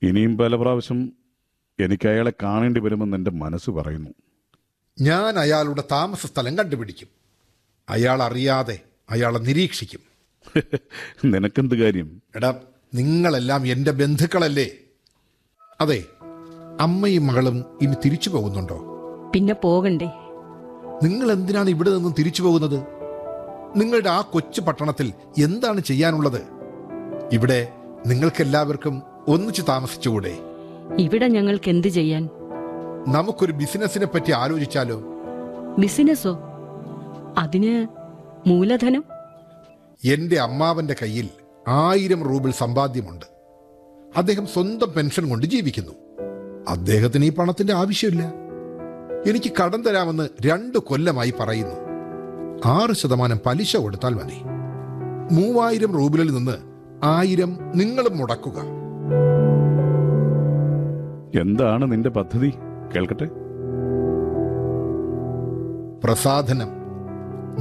ഇനിയും പല പ്രാവശ്യം എനിക്ക് അയാളെ കാണേണ്ടി വരുമെന്ന് എൻ്റെ മനസ്സ് പറയുന്നു ഞാൻ അയാളുടെ താമസ സ്ഥലം കണ്ടുപിടിക്കും അയാൾ അറിയാതെ അയാളെ നിരീക്ഷിക്കും നിനക്കെന്ത് കാര്യം എടാ നിങ്ങളെല്ലാം എൻ്റെ ബന്ധുക്കളല്ലേ അതെ അമ്മയും മകളും ഇനി തിരിച്ചു പോകുന്നുണ്ടോ പിന്നെ പോകണ്ടേ നിങ്ങൾ എന്തിനാണ് ഇവിടെ നിന്നും തിരിച്ചു പോകുന്നത് നിങ്ങളുടെ ആ കൊച്ചു പട്ടണത്തിൽ എന്താണ് ചെയ്യാനുള്ളത് ഇവിടെ നിങ്ങൾക്കെല്ലാവർക്കും ഒന്നിച്ച് താമസിച്ചുകൂടെ ഇവിടെ ഞങ്ങൾക്ക് എന്ത് ചെയ്യാൻ നമുക്കൊരു ബിസിനസിനെ പറ്റി ആലോചിച്ചാലോ ബിസിനസ്സോ അതിന് മൂലധനം എന്റെ അമ്മാവന്റെ കയ്യിൽ ആയിരം റൂബിൾ സമ്പാദ്യമുണ്ട് അദ്ദേഹം സ്വന്തം പെൻഷൻ കൊണ്ട് ജീവിക്കുന്നു അദ്ദേഹത്തിന് ഈ പണത്തിന്റെ ആവശ്യമില്ല എനിക്ക് കടം തരാമെന്ന് രണ്ട് കൊല്ലമായി പറയുന്നു ആറ് ശതമാനം പലിശ കൊടുത്താൽ മതി മൂവായിരം റൂബിളിൽ നിന്ന് ആയിരം നിങ്ങളും മുടക്കുക എന്താണ് നിന്റെ പദ്ധതി കേൾക്കട്ടെ പ്രസാധനം